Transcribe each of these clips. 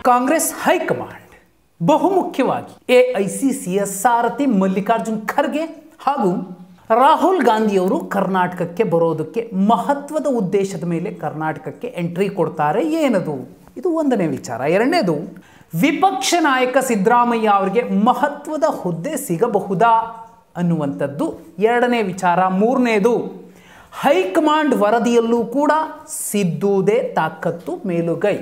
Congress high command ಬಹುಮುಖ್ಯವಾಗಿ A I C C ಎಸ್ ಸಾರಥಿ ಮಲ್ಲಿಕಾರ್ಜುನ್ ಖರ್ಗೆ ಹಾಗೂ ರಾಹುಲ್ ಗಾಂಧಿಯವರು ಕರ್ನಾಟಕಕ್ಕೆ ಬರೋದಕ್ಕೆ ಮಹತ್ವದ ಉದ್ದೇಶದ ಮೇಲೆ ಕರ್ನಾಟಕಕ್ಕೆ ಎಂಟ್ರಿ ಕೊಡ್ತಾರೆ ಏನದು ಇದು ಒಂದನೇ ವಿಚಾರ ಎರಡನೇದು ವಿಪಕ್ಷ ನಾಯಕ ಸಿದ್ದರಾಮಯ್ಯ ಅವರಿಗೆ ಮಹತ್ವದ ಹುದ್ದೆ ಸಿಗಬಹುದಾ ಅನ್ನುವಂಥದ್ದು ಎರಡನೇ ವಿಚಾರ ಮೂರನೇದು ಹೈಕಮಾಂಡ್ ವರದಿಯಲ್ಲೂ ಕೂಡ ಸಿದ್ದುದೇ ತಾಕತ್ತು ಮೇಲುಗೈ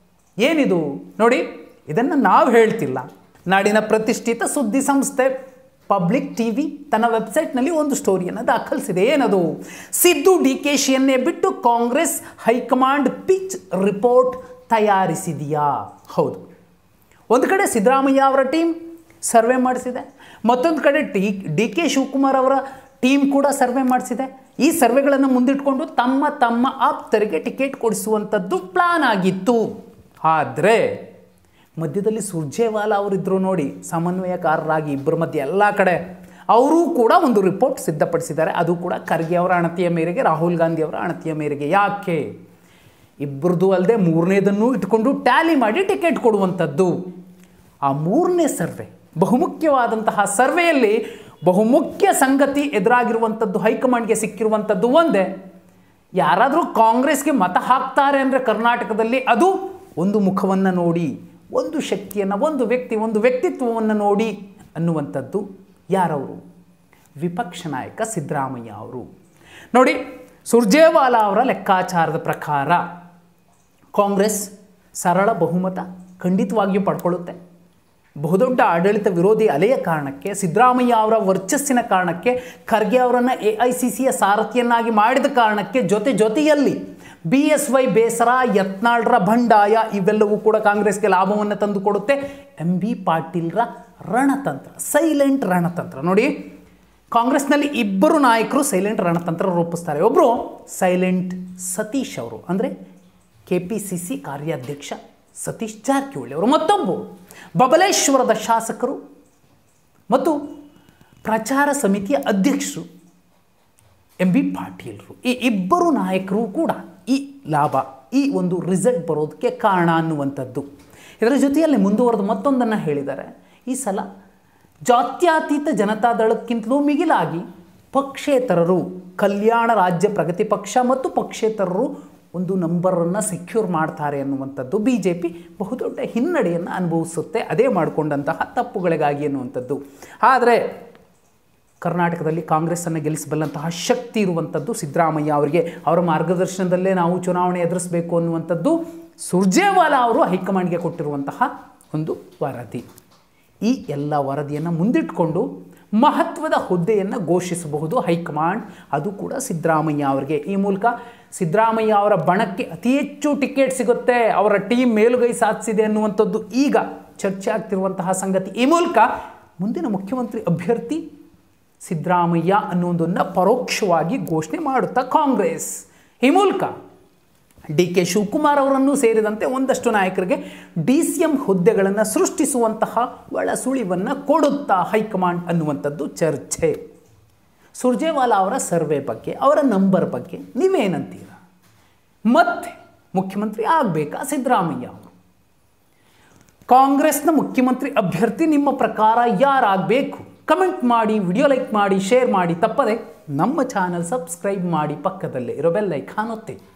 ಏನಿದು ನೋಡಿ ಇದನ್ನು ನಾವು ಹೇಳ್ತಿಲ್ಲ ನಾಡಿನ ಪ್ರತಿಷ್ಠಿತ ಸುದ್ದಿ ಸಂಸ್ಥೆ ಪಬ್ಲಿಕ್ ಟಿವಿ ತನ್ನ ವೆಬ್ಸೈಟ್ನಲ್ಲಿ ಒಂದು ಸ್ಟೋರಿಯನ್ನು ದಾಖಲಿಸಿದೆ ಏನದು ಸಿದ್ದು ಡಿ ಕೆ ಶಿಯನ್ನೇ ಬಿಟ್ಟು ಕಾಂಗ್ರೆಸ್ ಹೈಕಮಾಂಡ್ ಪಿಚ್ ರಿಪೋರ್ಟ್ ತಯಾರಿಸಿದೆಯಾ ಹೌದು ಒಂದು ಕಡೆ ಸಿದ್ದರಾಮಯ್ಯ ಅವರ ಟೀಮ್ ಸರ್ವೆ ಮಾಡಿಸಿದೆ ಮತ್ತೊಂದು ಕಡೆ ಟಿ ಡಿ ಕೆ ಶಿವಕುಮಾರ್ ಅವರ ಟೀಮ್ ಕೂಡ ಸರ್ವೆ ಮಾಡಿಸಿದೆ ಈ ಸರ್ವೆಗಳನ್ನು ಮುಂದಿಟ್ಕೊಂಡು ತಮ್ಮ ತಮ್ಮ ಆಪ್ತರಿಗೆ ಟಿಕೆಟ್ ಕೊಡಿಸುವಂಥದ್ದು ಪ್ಲಾನ್ ಆಗಿತ್ತು ಆದರೆ ಮಧ್ಯದಲ್ಲಿ ಸುರ್ಜೇವಾಲಾ ಅವರಿದ್ದರು ನೋಡಿ ಸಮನ್ವಯಕಾರರಾಗಿ ಇಬ್ಬರ ಮಧ್ಯೆ ಎಲ್ಲ ಕಡೆ ಅವರೂ ಕೂಡ ಒಂದು ರಿಪೋರ್ಟ್ ಸಿದ್ಧಪಡಿಸಿದ್ದಾರೆ ಅದು ಕೂಡ ಖರ್ಗೆ ಅವರ ಅಣತಿಯ ಮೇರೆಗೆ ರಾಹುಲ್ ಗಾಂಧಿ ಅವರ ಅಣತಿಯ ಮೇರೆಗೆ ಯಾಕೆ ಇಬ್ಬರದು ಅಲ್ಲದೆ ಮೂರನೇದನ್ನು ಇಟ್ಕೊಂಡು ಟ್ಯಾಲಿ ಮಾಡಿ ಟಿಕೆಟ್ ಕೊಡುವಂಥದ್ದು ಆ ಮೂರನೇ ಸರ್ವೆ ಬಹುಮುಖ್ಯವಾದಂತಹ ಸರ್ವೆಯಲ್ಲಿ ಬಹುಮುಖ್ಯ ಸಂಗತಿ ಎದುರಾಗಿರುವಂಥದ್ದು ಹೈಕಮಾಂಡ್ಗೆ ಸಿಕ್ಕಿರುವಂಥದ್ದು ಒಂದೇ ಯಾರಾದರೂ ಕಾಂಗ್ರೆಸ್ಗೆ ಮತ ಹಾಕ್ತಾರೆ ಅಂದರೆ ಕರ್ನಾಟಕದಲ್ಲಿ ಅದು ಒಂದು ಮುಖವನ್ನು ನೋಡಿ ಒಂದು ಶಕ್ತಿಯನ್ನು ಒಂದು ವ್ಯಕ್ತಿ ಒಂದು ವ್ಯಕ್ತಿತ್ವವನ್ನು ನೋಡಿ ಅನ್ನುವಂಥದ್ದು ಯಾರವರು ವಿಪಕ್ಷ ನಾಯಕ ಸಿದ್ದರಾಮಯ್ಯ ಅವರು ನೋಡಿ ಸುರ್ಜೇವಾಲಾ ಅವರ ಲೆಕ್ಕಾಚಾರದ ಪ್ರಕಾರ ಕಾಂಗ್ರೆಸ್ ಸರಳ ಬಹುಮತ ಖಂಡಿತವಾಗಿಯೂ ಪಡ್ಕೊಳ್ಳುತ್ತೆ ಬಹುದೊಡ್ಡ ಆಡಳಿತ ವಿರೋಧಿ ಅಲೆಯ ಕಾರಣಕ್ಕೆ ಸಿದ್ದರಾಮಯ್ಯ ಅವರ ವರ್ಚಸ್ಸಿನ ಕಾರಣಕ್ಕೆ ಖರ್ಗೆ ಅವರನ್ನು ಎ ಐ ಸಿ ಸಿಯ ಸಾರಥಿಯನ್ನಾಗಿ ಮಾಡಿದ ಕಾರಣಕ್ಕೆ ಜೊತೆ ಜೊತೆಯಲ್ಲಿ ಬಿ ಎಸ್ ವೈ ಬೇಸರ ಯತ್ನಾಳ್ರ ಬಂಡಾಯ ಇವೆಲ್ಲವೂ ಕೂಡ ಕಾಂಗ್ರೆಸ್ಗೆ ಲಾಭವನ್ನು ತಂದುಕೊಡುತ್ತೆ ಎಂ ಬಿ ಪಾಟೀಲ್ರ ರಣತಂತ್ರ ಸೈಲೆಂಟ್ ರಣತಂತ್ರ ನೋಡಿ ಕಾಂಗ್ರೆಸ್ನಲ್ಲಿ ಇಬ್ಬರು ನಾಯಕರು ಸೈಲೆಂಟ್ ರಣತಂತ್ರ ರೂಪಿಸ್ತಾರೆ ಒಬ್ಬರು ಸೈಲೆಂಟ್ ಸತೀಶ್ ಅವರು ಅಂದರೆ ಕೆ ಪಿ ಸಿ ಸಿ ಕಾರ್ಯಾಧ್ಯಕ್ಷ ಸತೀಶ್ ಜಾರಕಿಹೊಳಿ ಅವರು ಮತ್ತೊಬ್ಬರು ಬಬಲೇಶ್ವರದ ಶಾಸಕರು ಮತ್ತು ಪ್ರಚಾರ ಸಮಿತಿಯ ಅಧ್ಯಕ್ಷರು ಎಂ ಬಿ ಪಾಟೀಲ್ರು ಈ ಇಬ್ಬರು ನಾಯಕರು ಕೂಡ ಈ ಲಾಭ ಈ ಒಂದು ರಿಸಲ್ಟ್ ಬರೋದಕ್ಕೆ ಕಾರಣ ಅನ್ನುವಂಥದ್ದು ಇದರ ಜೊತೆಯಲ್ಲಿ ಮುಂದುವರೆದು ಮತ್ತೊಂದನ್ನು ಹೇಳಿದ್ದಾರೆ ಈ ಸಲ ಜಾತ್ಯತೀತ ಜನತಾದಳಕ್ಕಿಂತಲೂ ಮಿಗಿಲಾಗಿ ಪಕ್ಷೇತರರು ಕಲ್ಯಾಣ ರಾಜ್ಯ ಪ್ರಗತಿ ಪಕ್ಷ ಮತ್ತು ಪಕ್ಷೇತರರು ಒಂದು ನಂಬರನ್ನು ಸೆಕ್ಯೂರ್ ಮಾಡ್ತಾರೆ ಅನ್ನುವಂಥದ್ದು ಬಿ ಜೆ ಪಿ ಬಹುದೊಡ್ಡ ಹಿನ್ನಡೆಯನ್ನು ಅನುಭವಿಸುತ್ತೆ ಅದೇ ಮಾಡಿಕೊಂಡಂತಹ ತಪ್ಪುಗಳಿಗಾಗಿ ಅನ್ನುವಂಥದ್ದು ಆದರೆ ಕರ್ನಾಟಕದಲ್ಲಿ ಕಾಂಗ್ರೆಸ್ಸನ್ನು ಗೆಲ್ಲಿಸಬಲ್ಲಂತಹ ಶಕ್ತಿ ಇರುವಂಥದ್ದು ಸಿದ್ದರಾಮಯ್ಯ ಅವರಿಗೆ ಅವರ ಮಾರ್ಗದರ್ಶನದಲ್ಲೇ ನಾವು ಚುನಾವಣೆ ಎದುರಿಸಬೇಕು ಅನ್ನುವಂಥದ್ದು ಸುರ್ಜೇವಾಲಾ ಅವರು ಹೈಕಮಾಂಡ್ಗೆ ಕೊಟ್ಟಿರುವಂತಹ ಒಂದು ವರದಿ ಈ ಎಲ್ಲ ವರದಿಯನ್ನು ಮುಂದಿಟ್ಕೊಂಡು ಮಹತ್ವದ ಹುದ್ದೆಯನ್ನು ಘೋಷಿಸಬಹುದು ಹೈಕಮಾಂಡ್ ಅದು ಕೂಡ ಸಿದ್ದರಾಮಯ್ಯ ಅವರಿಗೆ ಈ ಮೂಲಕ ಸಿದ್ದರಾಮಯ್ಯ ಅವರ ಬಣಕ್ಕೆ ಅತಿ ಹೆಚ್ಚು ಟಿಕೆಟ್ ಸಿಗುತ್ತೆ ಅವರ ಟೀಮ್ ಮೇಲುಗೈ ಸಾಧಿಸಿದೆ ಅನ್ನುವಂಥದ್ದು ಈಗ ಚರ್ಚೆ ಆಗ್ತಿರುವಂತಹ ಸಂಗತಿ ಈ ಮೂಲಕ ಮುಂದಿನ ಮುಖ್ಯಮಂತ್ರಿ ಅಭ್ಯರ್ಥಿ ಸಿದ್ದರಾಮಯ್ಯ ಅನ್ನುವುದನ್ನು ಪರೋಕ್ಷವಾಗಿ ಘೋಷಣೆ ಮಾಡುತ್ತಾ ಕಾಂಗ್ರೆಸ್ ಈ ಮೂಲಕ ಡಿ ಕೆ ಶಿವಕುಮಾರ್ ಅವರನ್ನು ಸೇರಿದಂತೆ ಒಂದಷ್ಟು ನಾಯಕರಿಗೆ ಡಿ ಸಿ ಎಂ ಹುದ್ದೆಗಳನ್ನು ಸೃಷ್ಟಿಸುವಂತಹ ಒಳ ಸುಳಿವನ್ನು ಕೊಡುತ್ತಾ ಹೈಕಮಾಂಡ್ ಅನ್ನುವಂಥದ್ದು ಚರ್ಚೆ ಸುರ್ಜೇವಾಲಾ ಅವರ ಸರ್ವೆ ಬಗ್ಗೆ ಅವರ ನಂಬರ್ ಬಗ್ಗೆ ನೀವೇನಂತೀರ ಮತ್ತೆ ಮುಖ್ಯಮಂತ್ರಿ ಆಗಬೇಕಾ ಸಿದ್ದರಾಮಯ್ಯ ಅವರು ಕಾಂಗ್ರೆಸ್ನ ಮುಖ್ಯಮಂತ್ರಿ ಅಭ್ಯರ್ಥಿ ನಿಮ್ಮ ಪ್ರಕಾರ ಯಾರಾಗಬೇಕು ಕಮೆಂಟ್ ಮಾಡಿ ವಿಡಿಯೋ ಲೈಕ್ ಮಾಡಿ ಶೇರ್ ಮಾಡಿ ತಪ್ಪದೆ ನಮ್ಮ ಚಾನಲ್ ಸಬ್ಸ್ಕ್ರೈಬ್ ಮಾಡಿ ಪಕ್ಕದಲ್ಲೇ ಇರೋ ಬೆಲ್ ಐಕಾನ್ ಒತ್ತಿ